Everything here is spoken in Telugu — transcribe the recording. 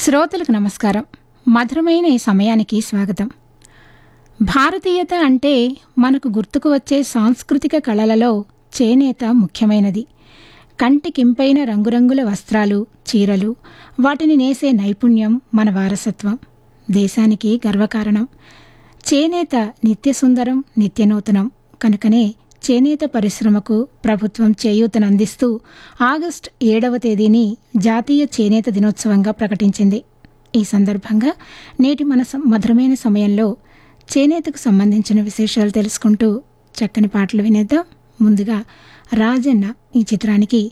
శ్రోతలకు నమస్కారం మధురమైన ఈ సమయానికి స్వాగతం భారతీయత అంటే మనకు గుర్తుకు వచ్చే సాంస్కృతిక కళలలో చేనేత ముఖ్యమైనది కంటికింపైన రంగురంగుల వస్త్రాలు చీరలు వాటిని నేసే నైపుణ్యం మన వారసత్వం దేశానికి గర్వకారణం చేనేత నిత్య సుందరం నిత్యనూతనం కనుకనే చేనేత పరిశ్రమకు ప్రభుత్వం చేయూతనందిస్తూ ఆగస్టు ఏడవ తేదీని జాతీయ చేనేత దినోత్సవంగా ప్రకటించింది ఈ సందర్భంగా నేటి మన స- మధురమైన సమయంలో చేనేతకు సంబంధించిన విశేషాలు తెలుసుకుంటూ చక్కని పాటలు వినేద్దాం ముందుగా రాజన్న ఈ చిత్రానికి